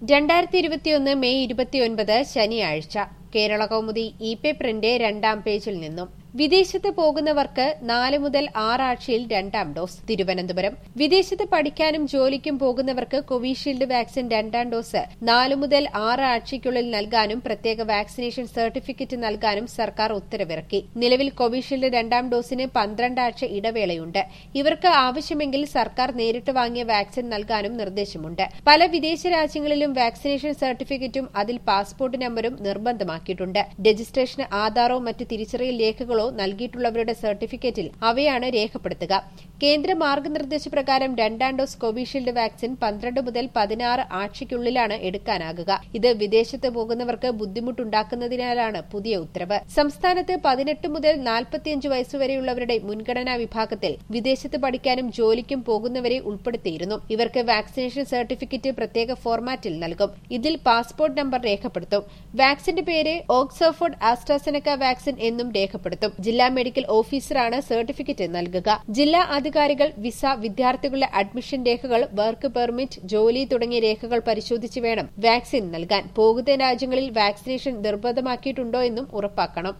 രണ്ടായിരത്തി ഇരുപത്തിയൊന്ന് മെയ് ഇരുപത്തിയൊൻപത് ശനിയാഴ്ച കേരള കൗമുദി ഇ പേപ്പറിന്റെ രണ്ടാം പേജിൽ നിന്നും വിദേശത്ത് പോകുന്നവർക്ക് നാല് മുതൽ ആറാഴ്ചയിൽ രണ്ടാം ഡോസ് തിരുവനന്തപുരം വിദേശത്ത് പഠിക്കാനും ജോലിക്കും പോകുന്നവർക്ക് കോവിഷീൽഡ് വാക്സിൻ രണ്ടാം ഡോസ് നാല് മുതൽ ആറ് ആഴ്ചയ്ക്കുള്ളിൽ നൽകാനും പ്രത്യേക വാക്സിനേഷൻ സർട്ടിഫിക്കറ്റ് നൽകാനും സർക്കാർ ഉത്തരവിറക്കി നിലവിൽ കോവിഷീൽഡ് രണ്ടാം ഡോസിന് പന്ത്രണ്ടാഴ്ച ഇടവേളയുണ്ട് ഇവർക്ക് ആവശ്യമെങ്കിൽ സർക്കാർ നേരിട്ട് വാങ്ങിയ വാക്സിൻ നൽകാനും നിർദ്ദേശമുണ്ട് പല വിദേശ രാജ്യങ്ങളിലും വാക്സിനേഷൻ സർട്ടിഫിക്കറ്റും അതിൽ പാസ്പോർട്ട് നമ്പരും നിർബന്ധമാക്കിയിട്ടുണ്ട് രജിസ്ട്രേഷന് ആധാറോ മറ്റ് തിരിച്ചറിയൽ രേഖകളോ നൽകിയിട്ടുള്ളവരുടെ സർട്ടിഫിക്കറ്റിൽ അവയാണ് രേഖപ്പെടുത്തുക കേന്ദ്ര മാർഗനിർദ്ദേശപ്രകാരം രണ്ടാം ഡോസ് കോവിഷീൽഡ് വാക്സിൻ പന്ത്രണ്ട് മുതൽ പതിനാറ് ആഴ്ചയ്ക്കുള്ളിലാണ് എടുക്കാനാകുക ഇത് വിദേശത്ത് പോകുന്നവർക്ക് ബുദ്ധിമുട്ടുണ്ടാക്കുന്നതിനാലാണ് പുതിയ ഉത്തരവ് സംസ്ഥാനത്ത് പതിനെട്ട് മുതൽ നാൽപ്പത്തിയഞ്ച് വയസ്സുവരെയുള്ളവരുടെ മുൻഗണനാ വിഭാഗത്തിൽ വിദേശത്ത് പഠിക്കാനും ജോലിക്കും പോകുന്നവരെ ഉൾപ്പെടുത്തിയിരുന്നു ഇവർക്ക് വാക്സിനേഷൻ സർട്ടിഫിക്കറ്റ് പ്രത്യേക ഫോർമാറ്റിൽ നൽകും ഇതിൽ പാസ്പോർട്ട് നമ്പർ രേഖപ്പെടുത്തും വാക്സിന്റെ പേര് ഓക്സ്ഫോർഡ് ആസ്ട്രാസെനക്ക വാക്സിൻ എന്നും രേഖപ്പെടുത്തും ജില്ലാ മെഡിക്കൽ ഓഫീസറാണ് സർട്ടിഫിക്കറ്റ് നൽകുക ജില്ലാ അധികാരികൾ വിസ വിദ്യാർത്ഥികളുടെ അഡ്മിഷൻ രേഖകൾ വർക്ക് പെർമിറ്റ് ജോലി തുടങ്ങിയ രേഖകൾ പരിശോധിച്ച് വേണം വാക്സിൻ നൽകാൻ പോകുന്ന രാജ്യങ്ങളിൽ വാക്സിനേഷൻ നിർബന്ധമാക്കിയിട്ടുണ്ടോ എന്നും ഉറപ്പാക്കണം